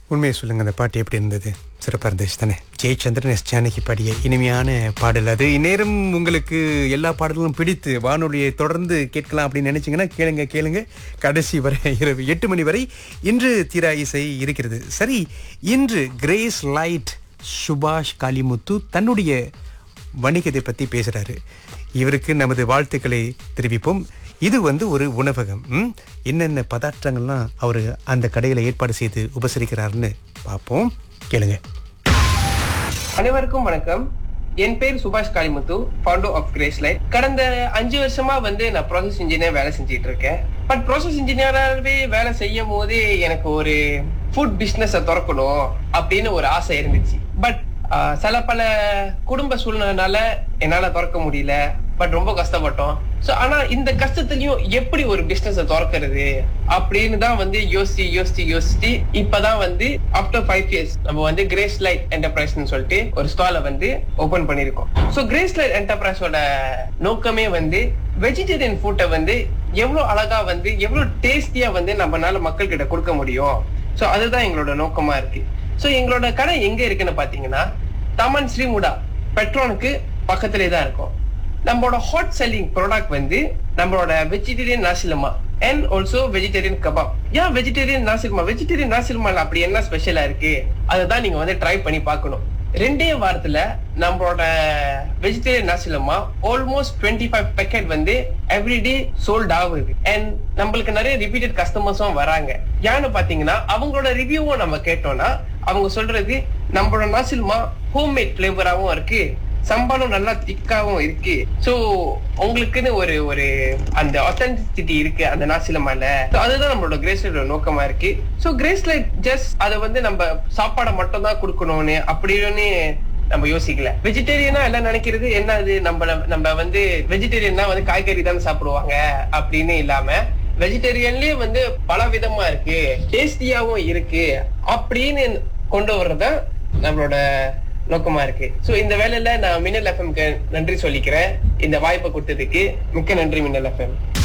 உண்மையை சொல்லுங்க அந்த பாட்டு எப்படி இருந்தது சிறப்பாக இருந்துச்சு தானே ஜெயச்சந்திரன் எஸ் ஜானகி பாடிய இனிமையான பாடல் அது இந்நேரம் உங்களுக்கு எல்லா பாடல்களும் பிடித்து வானொலியை தொடர்ந்து கேட்கலாம் அப்படின்னு நினைச்சீங்கன்னா கேளுங்க கேளுங்க கடைசி வரை இரவு எட்டு மணி வரை இன்று தீரா இசை இருக்கிறது சரி இன்று கிரேஸ் லைட் சுபாஷ் காளிமுத்து தன்னுடைய வணிகத்தை பற்றி பேசுகிறாரு இவருக்கு நமது வாழ்த்துக்களை தெரிவிப்போம் இது வந்து ஒரு உணவகம் ம்? என்னென்ன பதார்த்தங்கள்லாம் அவர் அந்த கடையில் ஏற்பாடு செய்து உபசரிக்கிறாருன்னு பார்ப்போம் கேளுங்க அனைவருக்கும் வணக்கம் என் பேர் Subash Kalimuthu founder of Grace Light கடந்த அஞ்சு வருஷமா வந்து நான் ப்ராசஸ் இன்ஜினியர் வேலை செஞ்சுட்டு இருக்கேன் பட் ப்ராசஸ் இன்ஜினியராகவே வேலை செய்யும் போது எனக்கு ஒரு ஃபுட் பிசினஸ் திறக்கணும் அப்படின்னு ஒரு ஆசை இருந்துச்சு பட் சில பல குடும்ப சூழ்நிலைனால என்னால திறக்க முடியல பட் ரொம்ப கஷ்டப்பட்டோம் சோ ஆனா இந்த கஷ்டத்துலயும் எப்படி ஒரு பிசினஸ் திறக்கிறது அப்படின்னு தான் வந்து யோசிச்சு யோசிச்சு யோசிச்சு இப்பதான் வந்து ஆஃப்டர் ஃபைவ் இயர்ஸ் நம்ம வந்து கிரேஸ் லைட் என்டர்பிரைஸ்னு சொல்லிட்டு ஒரு ஸ்டாலை வந்து ஓபன் பண்ணிருக்கோம் சோ கிரேஸ் லைட் என்டர்பிரைஸோட நோக்கமே வந்து வெஜிடேரியன் ஃபுட்டை வந்து எவ்வளவு அழகா வந்து எவ்வளவு டேஸ்டியா வந்து நம்மனால மக்கள் கிட்ட கொடுக்க முடியும் சோ அதுதான் எங்களோட நோக்கமா இருக்கு சோ எங்களோட கடை எங்க இருக்குன்னு பாத்தீங்கன்னா தமன் ஸ்ரீமுடா பெட்ரோனுக்கு பக்கத்திலே தான் இருக்கும் நம்மளோட ஹாட் செல்லிங் ப்ராடக்ட் வந்து நம்மளோட vegetarian nasi lemak and also vegetarian kebab ஏன் வெஜிடேரியன் நாசிலமா வெஜிடேரியன் நாசிலமால அப்படி என்ன ஸ்பெஷலா இருக்கு அதுதான் நீங்க வந்து ட்ரை பண்ணி பார்க்கணும் ரெண்டே வாரத்துல நம்மளோட வெஜிடேரியன் நாசிலமா ஆல்மோஸ்ட் டுவெண்ட்டி ஃபைவ் பேக்கெட் வந்து எவ்ரிடே சோல்ட் ஆகுது அண்ட் நம்மளுக்கு நிறைய ரிப்பீட்டட் கஸ்டமர்ஸும் வராங்க ஏன்னு பாத்தீங்கன்னா அவங்களோட ரிவ்யூவும் நம்ம கேட்டோம்னா அவங்க சொல்றது நம்மளோட நாசில்மா ஹோம்மேட் பிளேவராகவும் இருக்கு சம்பாலும் நல்லா திக்காவும் இருக்கு சோ உங்களுக்குன்னு ஒரு ஒரு அந்த ஆத்தென்டிசிட்டி இருக்கு அந்த நாசிலமால So அதுதான் நம்மளோட கிரேஸ்லைட்டோட நோக்கமா இருக்கு சோ கிரேஸ்லைட் ஜஸ்ட் அதை வந்து நம்ம சாப்பாடை மட்டும் தான் கொடுக்கணும்னு அப்படின்னு நம்ம யோசிக்கல வெஜிடேரியனா எல்லாம் நினைக்கிறது என்ன அது நம்ம நம்ம வந்து வெஜிடேரியன்னா வந்து காய்கறி தானே சாப்பிடுவாங்க அப்படின்னு இல்லாம வெஜிடேரியன்லயே வந்து பல விதமா இருக்கு டேஸ்டியாவும் இருக்கு அப்படின்னு கொண்டு வர்றதுதான் நம்மளோட நோக்கமா இருக்கு சோ இந்த வேலையில நான் மின்னல் எஃப்எம்க்கு நன்றி சொல்லிக்கிறேன் இந்த வாய்ப்பை கொடுத்ததுக்கு மிக்க நன்றி மின்னல் எஃப்எம்